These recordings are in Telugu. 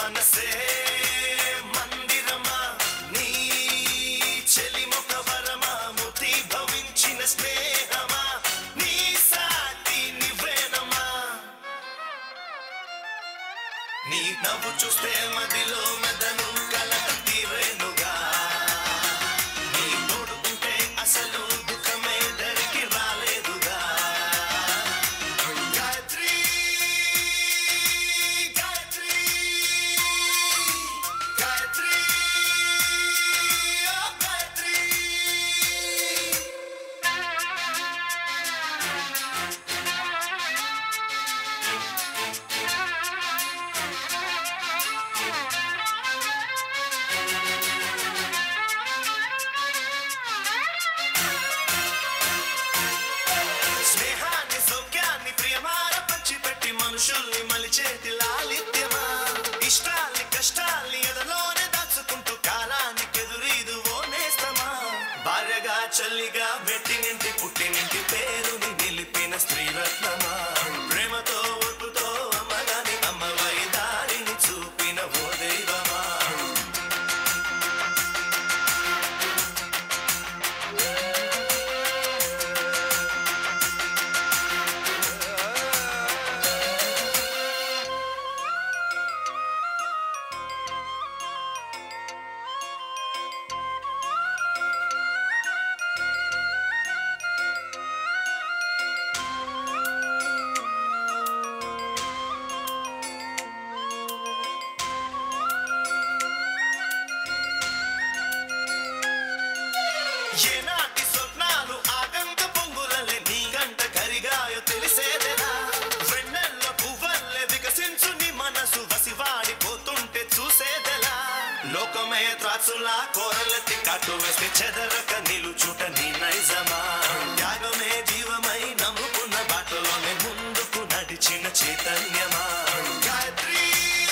మనసే మందిరమా నీ చెలిమొక వరమా ముతి భవించిన స్నేహమా నీ సాటి నివేనమా నీ నవ్వు చూస్తే మదిలో మెదను కలక తీరేనుగా నీ తోడు ఉంటే అసలు దుఃఖమే దరికి రాలేదుగా గాయత్రి గాయత్రి గాయత్రి ఓ గాయత్రి స్నేహాన్ని సౌఖ్యాన్ని ప్రియమార పంచిపెట్టి మనుషుల్ని మలిచేతి లాలిత్యమా ఇష్టాల్ని కష్టాల్ని ఎదలోనే దాచుకుంటూ కాలానికి ఎదురీదు ఓ నేస్తమా భార్యగా చల్లిగా మెట్టినింటి పుట్టినింటి పేరుని నిలిపిన స్త్రీరత్నమా ప్రేమతో ఒట్టుతో అమ్మగాని అమ్మవై దారిని చూపిన ఓ దైవమా ఏనాటి స్వప్నాలు ఆగంత పొంగులలే నీ గంట కరిగాయో తెలిసేదెలా వెన్నెల్ల పువ్వల్లే వికసించు నీ మనసు వసివాడిపోతుంటే చూసేదెలా లోకమే త్రాచులా కోరలెత్తి కట్టు వేస్తే చెదరక నిలుచుట నీ నైజమా త్యాగమే జీవమై నమ్ముకున్న బాటలోనే ముందుకు నడిచిన చైతన్యమా గాయత్రి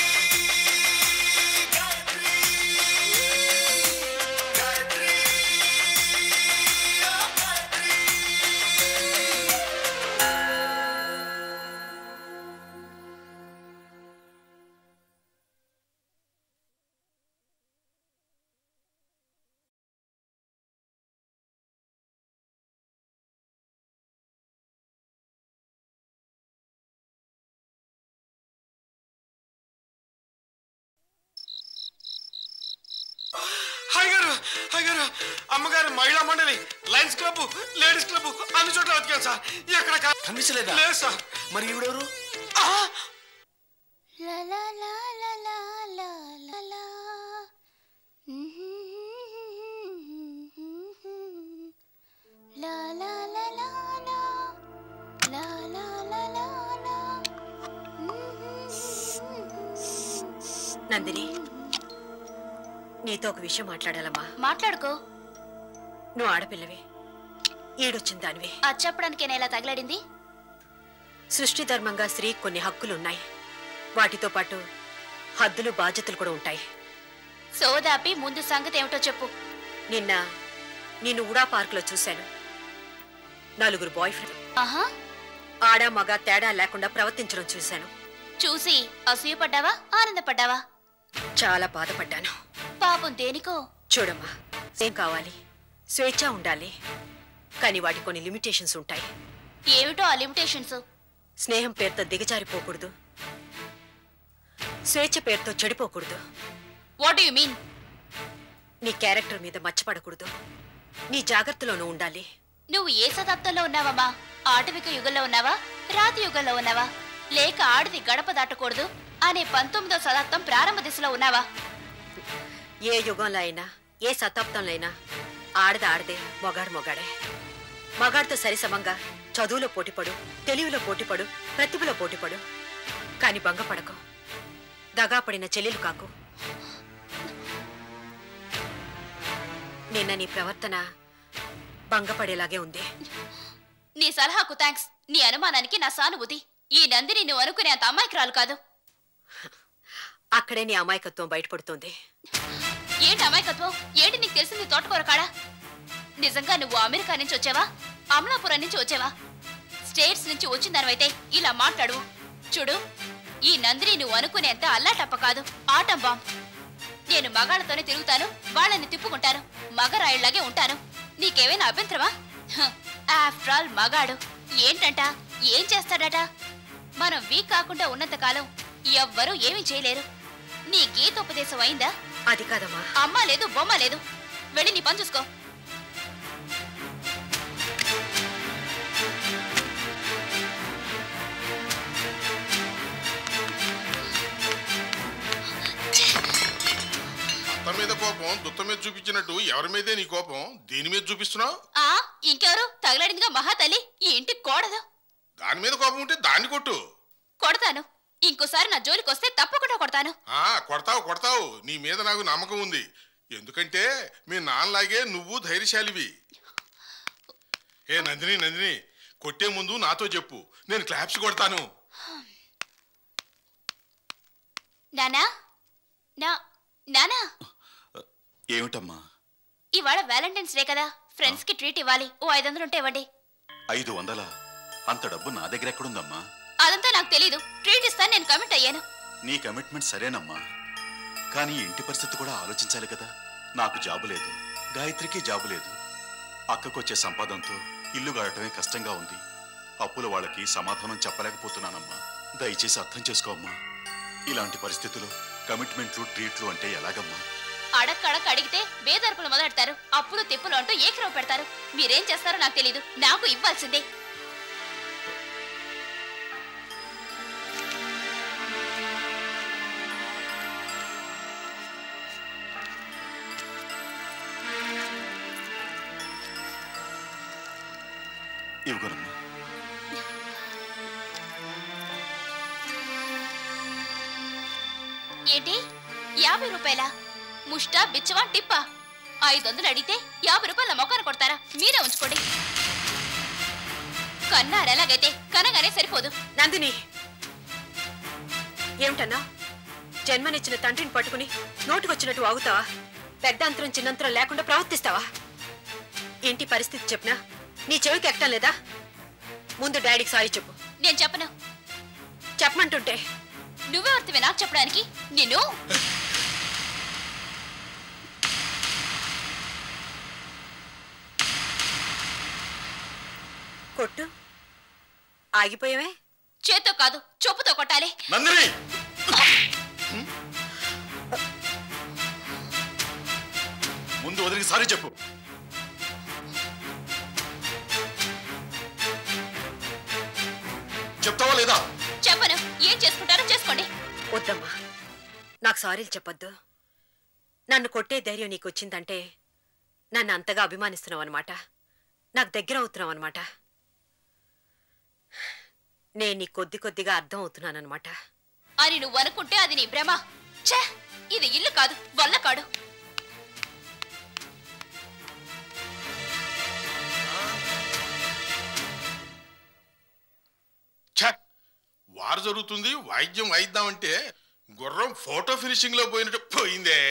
గాయత్రి గాయత్రి ఓ గాయత్రి హాయ్ గారు హాయ్ గారు అమ్మగారు మహిళా మండలి లయన్స్ క్లబ్ లేడీస్ క్లబ్ అన్ని చోట్ల వెతికాను సార్ ఎక్కడ కా- కనిపించలేదా లేదు సార్ మరి ఈవిడెవరు ఆ! La la la la la la la la. La la la la la. La la la la la. Nandini నీతో ఒక విషయం మాట్లాడాలమ్మా మాట్లాడుకో నువ్వు ఆడపిల్లవి ఈడొచ్చిన దానివి అది చెప్పడానికి నేను ఎలా తగలడింది సృష్టి ధర్మంగా స్త్రీ కొన్ని హక్కులున్నాయి వాటితో పాటు హద్దులు బాధ్యతలు కూడా ఉంటాయి సోదాపి ముందు సంగతి ఏమిటో చెప్పు నిన్న నిన్ను ఉడా పార్కులో చూశాను నలుగురు బాయ్ ఫ్రెండ్ ఆహా ఆడ మగ తేడా లేకుండా ప్రవర్తించడం చూశాను చూసి అసూయపడ్డావా ఆనందపడ్డావా చాలా బాధపడ్డాను పాపం దేనికో చూడమ్మా ఏం కావాలి స్వేచ్ఛ ఉండాలి కానీ వాటి కొన్ని లిమిటేషన్స్ ఉంటాయి ఏమిటో ఆ లిమిటేషన్స్ స్నేహం పేరుతో దిగజారిపోకూడదు స్వేచ్ఛ పేరుతో చెడిపోకూడదు వాట్ యు మీన్ నీ క్యారెక్టర్ మీద మచ్చపడకూడదు నీ జాగ్రత్తలోనూ ఉండాలి నువ్వు ఏ శతాబ్దంలో ఉన్నావమ్మా ఆటవిక యుగంలో ఉన్నావా రాతి యుగంలో ఉన్నావా లేక ఆడిది గడప దాటకూడదు అనే పంతొమ్మిదో శతాబ్దం ప్రారంభ దిశలో ఉన్నావా ఏ యుగంలో అయినా ఏ శతాబ్దంలో అయినా ఆడది ఆడదే మొగాడు మొగాడే మగాడితో సరిసమంగా చదువులో పోటీపడు తెలివిలో పోటీపడు ప్రతిభలో పోటీపడు కాని భంగపడకు దగాపడిన చెల్లెలు కాకు నిన్న నీ ప్రవర్తన భంగపడేలాగే ఉంది నీ సలహాకు థ్యాంక్స్ నీ అనుమానానికి నా సానుభూతి ఈ నందిని నువ్వు అనుకునే అంత అమాయకురాలు కాదు అక్కడే నీ అమాయకత్వం బయటపడుతుంది ఏంటి అమాయకత్వం ఏంటి నీకు తెలిసింది తోటకూర కాడా నిజంగా నువ్వు అమెరికా నుంచి వచ్చావా అమలాపురం నుంచి వచ్చావా స్టేట్స్ నుంచి వచ్చిన దానివైతే ఇలా మాట్లాడు చూడు ఈ నందిని నువ్వు అనుకునేంత అల్లాటప్ప కాదు ఆటం బాంబ్ నేను మగాళ్ళతోనే తిరుగుతాను వాళ్ళని తిప్పుకుంటాను మగరాయుళ్లాగే ఉంటాను నీకేమైనా అభ్యంతరమా ఆఫ్టర్ ఆల్ మగాడు ఏంటంట ఏం చేస్తాడట మనం వీక్ కాకుండా ఉన్నంత కాలం ఎవ్వరూ ఏమీ చేయలేరు నీ గీతోపదేశం అయిందా అది కాదమ్మా అమ్మ లేదు బొమ్మ లేదు వెళ్ళి నీ పని చూసుకో అత్త మీద కోపం దుత్త మీద చూపించినట్టు ఎవరి మీదే నీ కోపం దేని మీద చూపిస్తున్నావు ఆ ఇంకెవరు తగలడిందిగా మహాతల్లి ఈ ఇంటికి కోడదు దాని మీద కోపం ఉంటే దాన్ని కొట్టు కొడతాను ఇంకోసారి నా జోలికి వస్తే తప్పకుండా కొడతాను ఆ కొడతావు కొడతావు నీ మీద నాకు నమ్మకం ఉంది ఎందుకంటే మీ నాన్నలాగే నువ్వు ధైర్యశాలివి ఏ నందిని నందిని కొట్టే ముందు నాతో చెప్పు నేను క్లాప్స్ కొడతాను నానా నా నానా ఏమిటమ్మా ఇవాళ వ్యాలంటైన్స్ డే కదా ఫ్రెండ్స్ కి ట్రీట్ ఇవ్వాలి ఓ ఐదు వందలు ఉంటే ఇవ్వండి ఐదు వందల అంత డబ్బు నా దగ్గర ఎక్కడుందమ్మా అదంతా నాకు తెలీదు ట్రీట్ ఇస్తాను నేను కమిట్ అయ్యాను నీ కమిట్మెంట్ సరేనమ్మా కానీ ఇంటి పరిస్థితి కూడా ఆలోచించాలి కదా నాకు జాబు లేదు గాయత్రికి జాబు లేదు అక్కకొచ్చే సంపాదనతో ఇల్లు గడటమే కష్టంగా ఉంది అప్పుల వాళ్ళకి సమాధానం చెప్పలేకపోతున్నానమ్మా దయచేసి అర్థం చేసుకోమ్మా ఇలాంటి పరిస్థితుల్లో కమిట్మెంట్లు ట్రీట్లు అంటే ఎలాగమ్మా అడక్కడక్ అడిగితే బేదర్పులు మొదలెడతారు అప్పులు తిప్పులు అంటూ ఏకరవ పెడతారు మీరేం చేస్తారో నాకు తెలీదు నాకు ఇవ్వాల్సిందే ఇవ్వగలమ్మా ఏంటి యాభై రూపాయల ముష్టా బిచ్చవా టిప్పా ఐదు వందలు అడిగితే యాభై రూపాయల మొక్కను కొడతారా మీరే ఉంచుకోండి కన్నారు ఎలాగైతే కనగానే సరిపోదు నందిని ఏమిటన్నా జన్మనిచ్చిన తండ్రిని పట్టుకుని నోటుకొచ్చినట్టు ఆగుతావా పెద్దంతరం చిన్నంతరం లేకుండా ప్రవర్తిస్తావా ఇంటి పరిస్థితి చెప్పినా నీ చెవికి ఎక్కడం లేదా ముందు డాడీకి సారీ చెప్పు నేను చెప్పను చెప్పమంటుంటే నువ్వెవరితివే నాకు చెప్పడానికి నిన్ను కొట్టు ఆగిపోయావే చేత్తో కాదు చెప్పుతో కొట్టాలి నందిని ముందు వదిలికి సారీ చెప్పు చెప్తావా లేదా చెప్పను ఏం చేసుకుంటారో చేసుకోండి వద్దమ్మా నాకు సారీలు చెప్పొద్దు నన్ను కొట్టే ధైర్యం నీకు వచ్చిందంటే నన్ను అంతగా అభిమానిస్తున్నావు అనమాట నాకు దగ్గర అవుతున్నావు అనమాట నేను నీ కొద్ది కొద్దిగా అర్థం అవుతున్నానమాట అని నువ్వు అనుకుంటే అది నీ భ్రమ ఛే ఇది ఇల్లు కాదు వల్ల కాడు ఛ! వారు జరుగుతుంది వాయిద్యం వాయిద్దామంటే గుర్రం ఫోటో ఫినిషింగ్ లో పోయినట్టు పోయిందే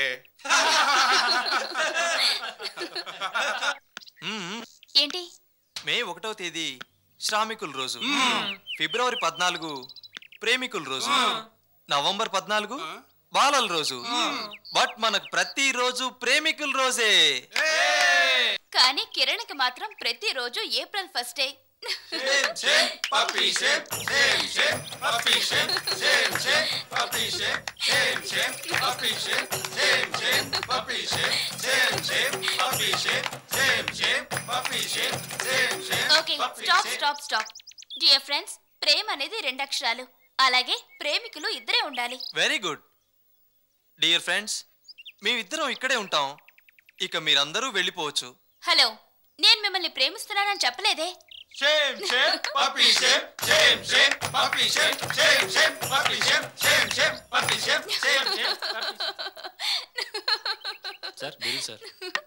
ఏంటి మే ఒకటవ తేదీ శ్రామికుల రోజు ఫిబ్రవరి పద్నాలుగు ప్రేమికుల రోజు నవంబర్ పద్నాలుగు బాలల రోజు బట్ మనకు ప్రతి రోజు ప్రేమికుల రోజే కానీ కిరణ్కి మాత్రం ప్రతిరోజు April first day okay stop stop stop dear friends ప్రేమ అనేది రెండు అక్షరాలు అలాగే ప్రేమికులు ఇద్దరే ఉండాలి వెరీ గుడ్ డియర్ ఫ్రెండ్స్ మేమిద్దరం ఇక్కడే ఉంటాం ఇక మీరందరూ వెళ్ళిపోవచ్చు హలో నేను మిమ్మల్ని ప్రేమిస్తున్నానని చెప్పలేదే sir bill sir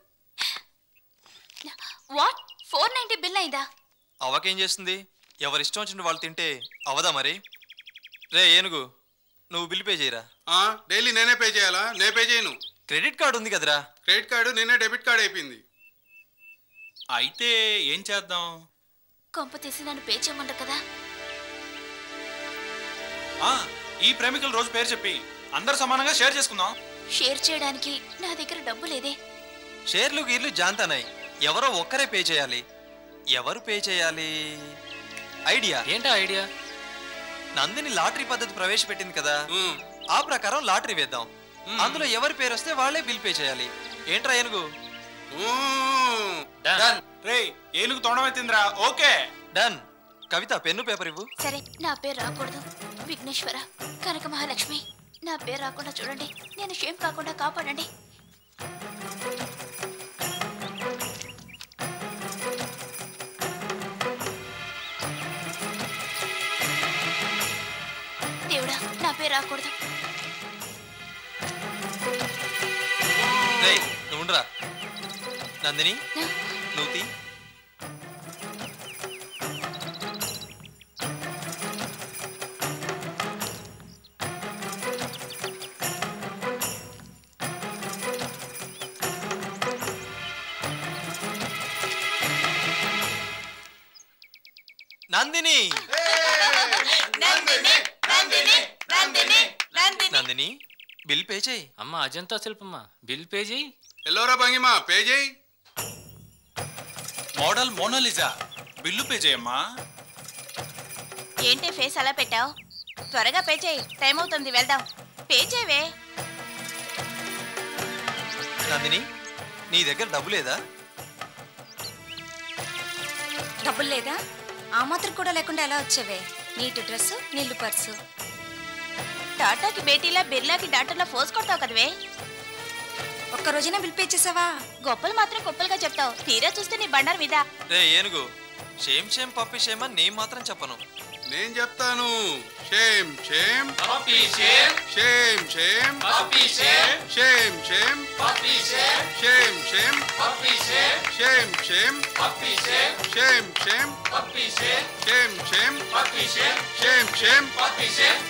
what four ninety bill అయిందా అవకేం చేస్తుంది ఎవరిష్టం వచ్చిన వాళ్ళు తింటే అవదా మరి రే ఏనుగు నువ్వు బిల్ పే చేయరా ఆ, డైలీ నేనే పే చేయాలా నే పే చేయను క్రెడిట్ కార్డు ఉంది కదరా క్రెడిట్ కార్డు నిన్నే డెబిట్ కార్డు అయిపోయింది అయితే ఏం చేద్దాం కొంప తీసి నన్ను పే చేయమంటారు కదా ఆ, ఈ ప్రేమికుల రోజు పేరు చెప్పి అందరు సమానంగా షేర్ చేసుకుందాం షేర్ చేయడానికి నా దగ్గర డబ్బు లేదే షేర్లు గీర్లు జాంతానాయి ఎవరో ఒక్కరే పే చేయాలి ఎవరు పే చేయాలి ఐడియా ఏంటా ఐడియా నందిని లాటరీ పద్ధతి ప్రవేశపెట్టింది కదా ఆ ప్రకారం లాటరీ వేద్దాం అందులో ఎవరి పేరు వస్తే వాళ్ళే బిల్ పే చేయాలి ఏంట్రా ఏనుగు డన్ రే ఏనుగు తొండమెత్తిందిరా okay done Kavitha pen paper ఇవ్వు సరే నా పేరు రాకూడదు విఘ్నేశ్వర కనక మహాలక్ష్మి నా పేరు రాకుండా చూడండి నేను షేమ్ కాకుండా కాపాడండి దేవుడా నా పేరు రాకూడదు రేయ్ నువ్వు ఉండరా నందిని నువ్వు తీ నందిని నందిని బిల్ పే చేయి అమ్మ అజంతా శిల్పమ్మ బిల్ పే చేయి ఎల్లోరా భంగిమా పే చేయి మోడల్ మోనాలిజా బిల్లు పే చేయమ్మా ఏంటి ఫేస్ అలా పెట్టావు త్వరగా పే చేయి టైం అవుతుంది వెళ్దాం పే చేయవే నందిని నీ దగ్గర డబ్బు లేదా డబ్బులు లేదా ఆ మాత్రం కూడా లేకుండా ఎలా వచ్చావే నీటు డ్రెస్సు నిల్లు పర్సు టాటాకి బేటీలా బిర్లాకి డాక్టర్లా ఫోర్స్ కొడతావు కదవే ఒక్క రోజున బిల్ పే చేసావా గొప్పలు మాత్రం గొప్పలుగా చెప్తావు తీరా చూస్తే నీ బండారు మీద రే ఏనుగు షేమ్ షేమ్ పప్పి షేమ్ అని నేను మాత్రం చెప్పను నేను చెప్తాను shame shame puppy shame shame shame puppy shame shame shame puppy shame shame shame puppy shame shame shame puppy shame shame shame puppy shame shame shame puppy shame shame shame puppy shame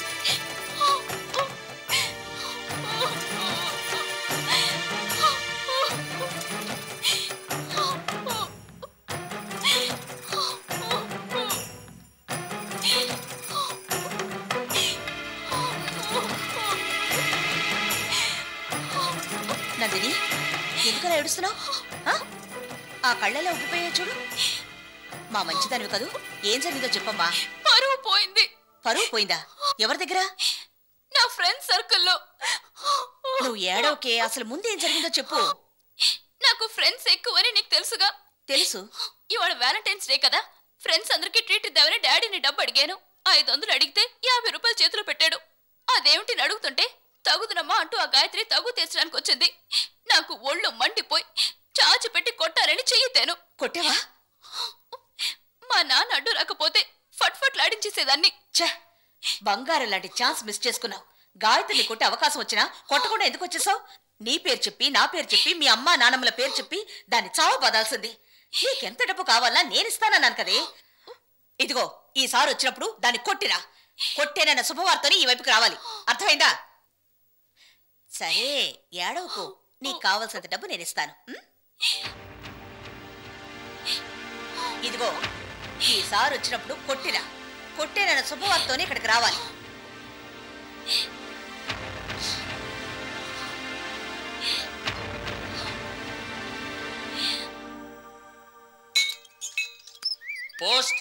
Nandini ఎందుకలా ఏడుస్తున్నావు ఆ? ఆ కళ్ళలో ఉబ్బిపోయా చూడు మా మంచిదానివి కదూ ఏం జరిగిందో చెప్పమ్మా పరువు పోయింది పరువు పోయిందా ఎవరి దగ్గర నా ఫ్రెండ్ సర్కిల్లో నువ్వు ఏడవకే అసలు ముందేం జరిగిందో చెప్పు నాకు ఫ్రెండ్స్ ఎక్కువని నీకు తెలుసుగా తెలుసు ఇవాళ వ్యాలంటైన్స్ డే కదా ఫ్రెండ్స్ అందరికీ ట్రీట్ ఇద్దామని డాడీని డబ్బు అడిగాను ఐదు వందలు అడిగితే యాభై రూపాయలు చేతిలో పెట్టాడు అదేమిటి అడుగుతుంటే తగుదునమ్మా అంటూ ఆ గాయత్రి తగు తీర్చడానికి వచ్చింది నాకు ఒళ్ళు మండిపోయి చాచి పెట్టి కొట్టాలని చెయ్యితేను కొట్టావా మా నాన్న అడ్డు రాకపోతే ఫట్ ఫట్ లాడించేసేదాన్ని ఛ బంగారం లాంటి ఛాన్స్ మిస్ చేసుకున్నావు గాయత్రిని కొట్టే అవకాశం వచ్చినా కొట్టకుండా ఎందుకు వచ్చేసావు నీ పేరు చెప్పి నా పేరు చెప్పి మీ అమ్మా నాన్నమ్మల పేరు చెప్పి దాన్ని చావు పదాల్సింది నీకెంత డబ్బు కావాలా నేను ఇస్తానన్నాను కదే ఇదిగో ఈసారి వచ్చినప్పుడు దాన్ని కొట్టిరా కొట్టేనన్న శుభవార్తని ఈ వైపుకి రావాలి అర్థమైందా సరే ఏడవకు నీకు కావాల్సినంత డబ్బు నేను ఇస్తాను ఉం? ఇదిగో ఈసారి వచ్చినప్పుడు కొట్టిరా కొట్టేనన్న శుభవార్తని ఇక్కడికి రావాలి పోస్ట్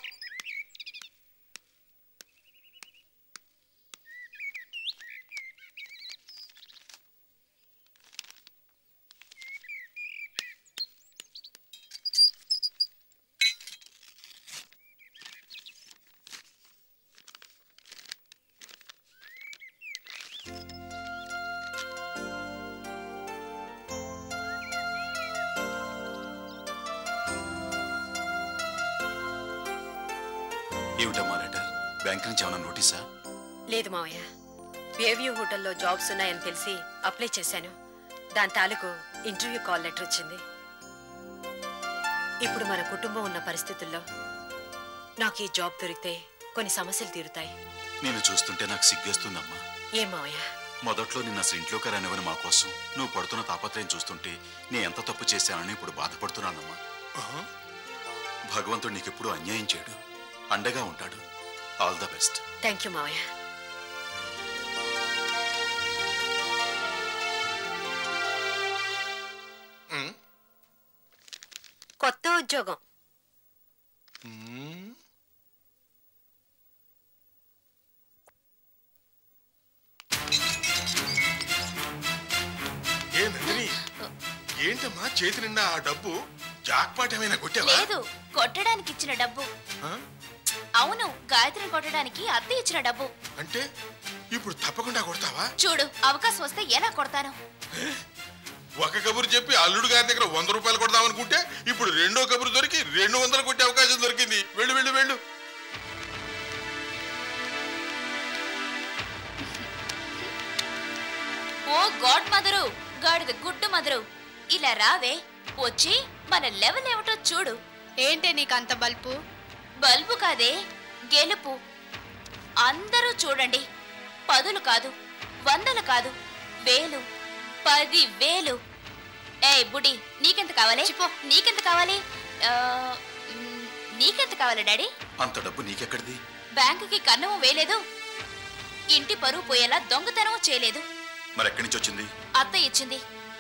ఏమిటమ్మా లెటర్ బ్యాంక్ నుంచి ఏమైనా నోటీసా లేదు మావయ్య వేవ్యూ హోటల్లో జాబ్స్ ఉన్నాయని తెలిసి అప్లై చేశాను దాని తాలూకు ఇంటర్వ్యూ కాల్ లెటర్ వచ్చింది ఇప్పుడు మన కుటుంబం ఉన్న పరిస్థితుల్లో నాకు ఈ జాబ్ దొరికితే కొన్ని సమస్యలు తీరుతాయి నేను చూస్తుంటే నాకు సిగ్గేస్తుందమ్మా ఏం మావయ్య మొదట్లో నిన్న అసలు ఇంట్లోకి రానివ్వని మా కోసం నువ్వు పడుతున్న తాపత్రయం చూస్తుంటే నేను ఎంత తప్పు చేశానని ఇప్పుడు బాధపడుతున్నానమ్మా భగవంతుడు నీకెప్పుడు అన్యాయం చేయడు అండగా ఉంటాడు all the best thank you మావయ్య ఉద్యోగం ఏ నందిని ఏంటమ్మా చేతి నిండా ఆ డబ్బు జాక్పాట్ ఏమైనా కొట్టావా లేదు కొట్టడానికి ఇచ్చిన డబ్బు ఆ? అవును గాయత్రిని కొట్టడానికి అత్త ఇచ్చిన డబ్బు అంటే ఇప్పుడు తప్పకుండా కొడతావా చూడు అవకాశం వస్తే ఎలా కొడతాను ఒక కబురు చెప్పి అల్లుడు గారి దగ్గర వంద రూపాయలు కొడదామనుకుంటే ఇప్పుడు రెండో కబురు దొరికి రెండు వందలు కొట్టే అవకాశం దొరికింది వెళ్ళు వెళ్ళు వెళ్ళు ఓ గాడ్ మదరు గాడిద గుడ్డు మదరు ఇలా రావే వచ్చి మన లెవెల్ ఏమిటో చూడు ఏంటే నీకు అంత బల్పు బల్బు కాదే గెలుపు అందరూ చూడండి పదులు కాదు వందలు కాదు వేలు పది వేలు ఏ బుడి నీకెంత కావాలి నీకెంత కావాలి ఆ, మ్, నీకెంత కావాలి డాడీ అంత డబ్బు నీకెక్కడిది బ్యాంకుకి కన్నము వేయలేదు ఇంటి పరువు పోయేలా దొంగతనం చేయలేదు మరి ఎక్కడి నుంచి వచ్చింది అత్త ఇచ్చింది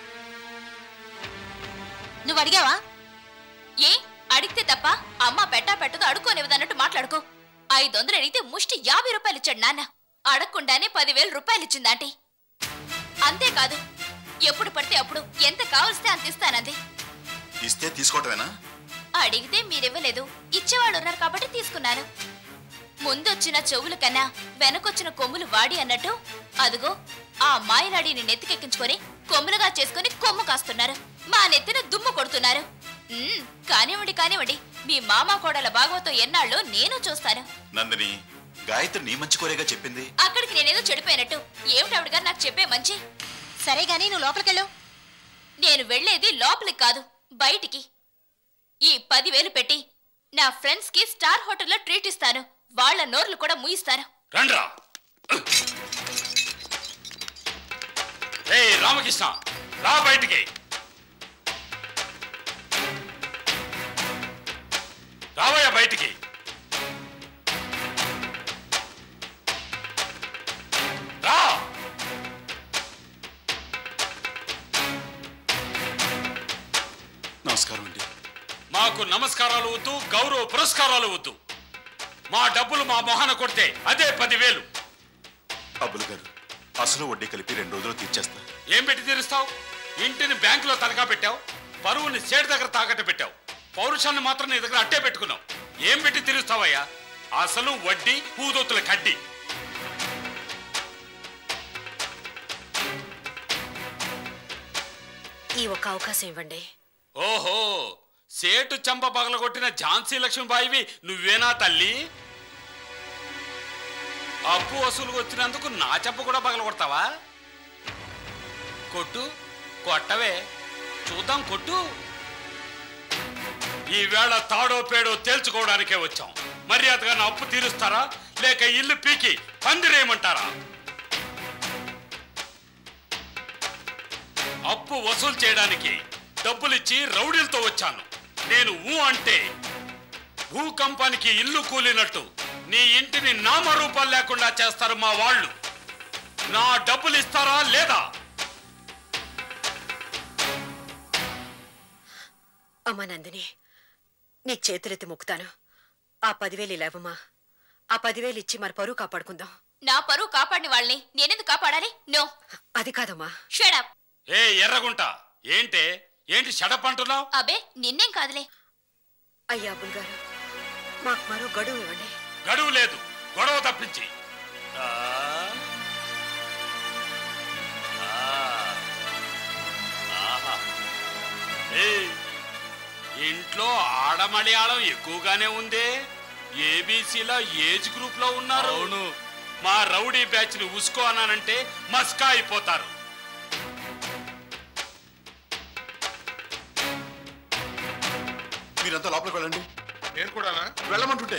నువ్వు అడిగావా ఏ అడిగితే తప్ప అమ్మ పెట్టా పెట్టదు అడుకోనివ్వదన్నట్టు మాట్లాడుకో ఐదు వందలు అడిగితే ముష్టి యాభై రూపాయలు ఇచ్చాడు నాన్న అడగకుండానే పదివేల రూపాయలు ఇచ్చిందాంటీ అంతేకాదు ఎప్పుడు పడితే అప్పుడు ఎంత కావలిస్తే అంత ఇస్తానంది ఇస్తే తీసుకోవటమేనా అడిగితే మీరివ్వలేదు ఇచ్చేవాళ్ళు ఉన్నారు కాబట్టి తీసుకున్నాను ముందొచ్చిన చెవుల కన్నా వెనకొచ్చిన కొమ్ములు వాడి అన్నట్టు అదుగో ఆ మాయలాడిని నెత్తికెక్కించుకొని కొమ్ములుగా చేసుకొని కొమ్ము కాస్తున్నారు మా నెత్తిన దుమ్ము కొడుతున్నారు ఉమ్, కానివ్వండి కానివ్వండి మీ మామ కోడల భాగవతం ఎన్నాళ్ళు నేను చూస్తాను నందిని గాయత్రి నీ మంచి కోరేగా చెప్పింది అక్కడికి నేనేదో చెడిపోయినట్టు ఏమిటి ఆవిడ గారు నాకు చెప్పే మంచి సరే గానీ నువ్వు లోపలికెళ్ళు నేను వెళ్ళేది లోపలికి కాదు బయటికి ఈ పదివేలు పెట్టి నా ఫ్రెండ్స్ కి స్టార్ హోటల్లో ట్రీట్ ఇస్తాను వాళ్ళ నోర్లు కూడా ముయిస్తాను రండ్రా ఏయ్ రామకృష్ణ రా బయటికి రావయ్య బయటికి రా నమస్కారం అండి మాకు నమస్కారాలు వద్దు గౌరవ పురస్కారాలు వద్దు మా డబ్బులు మా మొహాన కొడితే అదే పదివేలు అబ్బులు గారు అసలు వడ్డీ కలిపి రెండు రోజులు తీర్చేస్తా ఏం పెట్టి తీరుస్తావు ఇంటిని బ్యాంకులో తనఖా పెట్టావు పరువుని సేటు దగ్గర తాకట్టు పెట్టావు పౌరుషాన్ని మాత్రం నీ దగ్గర అట్టే పెట్టుకున్నావు ఏం పెట్టి తీరుస్తావయ్యా అసలు వడ్డీ పూదొత్తుల కడ్డీ ఈ ఒక్క అవకాశం ఇవ్వండి ఓహో సేటు చంప పగలగొట్టిన ఝాన్సీ లక్ష్మీబాయివి నువ్వేనా తల్లి అప్పు వసూలు వచ్చినందుకు నా చెంప కూడా పగలగొడతావా కొట్టు కొట్టవే చూద్దాం కొట్టు ఈవేళ తాడో పేడో తేల్చుకోవడానికే వచ్చాం మర్యాదగా నా అప్పు తీరుస్తారా లేక ఇల్లు పీకి పందిరేయమంటారా అప్పు వసూలు చేయడానికి డబ్బులిచ్చి రౌడీలతో వచ్చాను నేను ఊ అంటే భూకంపానికి ఇల్లు కూలినట్టు నీ ఇంటిని నామరూపాలు లేకుండా చేస్తారు మా వాళ్ళు నా డబ్బులు ఇస్తారా లేదా అమ్మా నందిని నీకు చేతులెత్తి మొక్కుతాను ఆ పదివేలు లేవమ్మా ఆ పదివేలు ఇచ్చి మరి పరువు కాపాడుకుందాం నా పరువు కాపాడిన వాళ్ళని నేనెందుకు కాపాడాలి నో అది కాదమ్మా షడప్ ఏ ఎర్రగుంట ఏంటే ఏంటి షడప్ అంటున్నావు అబే నిన్నేం కాదులే అయ్యా అబ్బుల్ గారు మాకు మరో గడువు ఇవ్వండి గడువు లేదు గొడవ తప్పించి ఆ? ఆ. ఆహా. ఏయ్, ఇంట్లో ఆడమలయాళం ఎక్కువగానే ఉందే ఏబీసీలో ఏజ్ గ్రూప్ లో ఉన్నారు అవును మా రౌడీ బ్యాచ్ ని ఉసుకో అన్నానంటే మస్కా అయిపోతారు మీరంతా లోపలికి వెళ్ళండి నేను కూడానా వెళ్ళమంటుంటే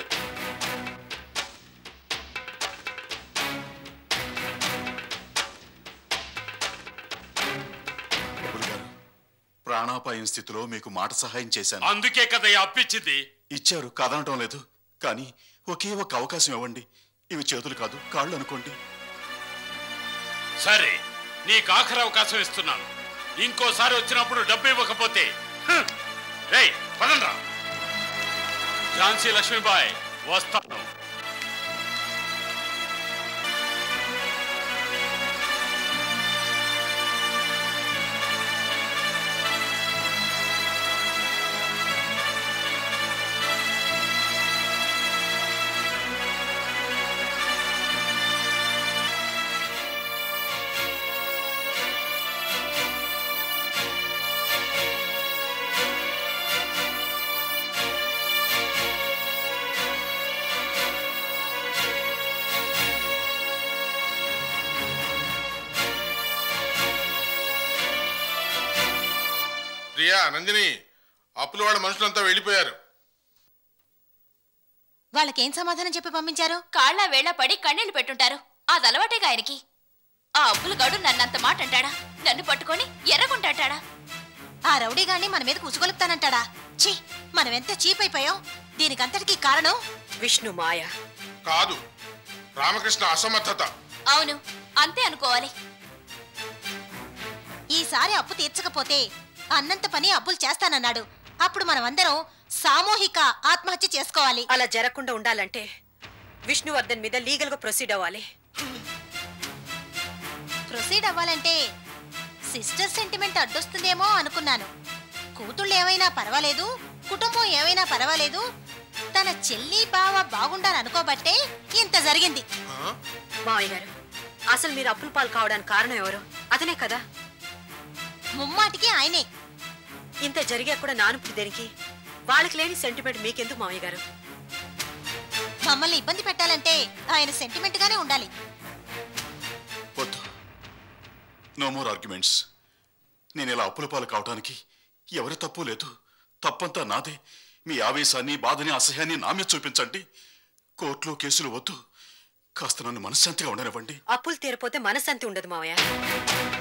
అబ్బులు గారు ప్రాణాపాయం స్థితిలో మీకు మాట సహాయం చేశాను అందుకే కదా ఈ అప్పిచ్చింది ఇచ్చారు కాదనటం లేదు కానీ ఒకే ఒక అవకాశం ఇవ్వండి ఇవి చేతులు కాదు కాళ్ళు అనుకోండి సరే నీకు ఆఖరి అవకాశం ఇస్తున్నాను ఇంకోసారి వచ్చినప్పుడు డబ్బు ఇవ్వకపోతే హ్, రేయ్ పదండ్రా ఝాన్సీ లక్ష్మీబాయ్ వస్తాను ప్రియా నందిని అప్పుల వాళ్ళ మనుషులంతా వెళ్ళిపోయారు వాళ్ళకేం సమాధానం చెప్పి పంపించారు కాళ్ళ వేళ పడి కన్నీళ్లు పెట్టుంటారు అది అలవాటేగా ఆయనకి ఆ అప్పులగాడు నన్నంత మాట అంటాడా నన్ను పట్టుకొని ఎర్రగుంటాడా ఆ రౌడీ గాన్ని మన మీద కుసుగొలుపుతానంటాడా ఛీ మనం ఎంత చీప్ అయిపోయాం దీనికంతటికీ కారణం విష్ణు మాయ కాదు రామకృష్ణ అసమర్థత అవును అంతే అనుకోవాలి ఈసారి అప్పు తీర్చకపోతే అన్నంత పని అప్పులు చేస్తానన్నాడు అప్పుడు మనమందరం సామూహిక ఆత్మహత్య చేసుకోవాలి అలా జరగకుండా ఉండాలంటే విష్ణువర్ధన్ మీద లీగల్ గా ప్రొసీడ్ అవ్వాలి ప్రొసీడ్ అవ్వాలంటే సిస్టర్ సెంటిమెంట్ అడ్డొస్తుందేమో అనుకున్నాను కూతుళ్ళు ఏమైనా పర్వాలేదు కుటుంబం ఏమైనా పర్వాలేదు తన చెల్లి బావ బాగుండాలనుకోబట్టే ఇంత జరిగింది మావయ్య గారు అసలు మీరు అప్పుల పాలు కావడానికి కారణం ఎవరు అతనే కదా ముమ్మాటికి ఆయనే ఇంత జరిగా కూడా నానుపుడు దేనికి వాళ్ళకి లేని సెంటిమెంట్ మీకెందుకు మావయ్య గారు మమ్మల్ని ఇబ్బంది పెట్టాలంటే ఆయన సెంటిమెంట్ గానే ఉండాలి వద్దు నో మోర్ ఆర్గ్యుమెంట్స్ నేను ఇలా అప్పుల పాలు కావడానికి ఎవరి తప్పు లేదు తప్పంతా నాదే మీ ఆవేశాన్ని బాధని అసహ్యాన్ని నా మీద చూపించండి కోర్టులో కేసులు వద్దు కాస్త నన్ను మనశ్శాంతిగా ఉండనివ్వండి అప్పులు తీరపోతే మనశ్శాంతి ఉండదు మావయ్య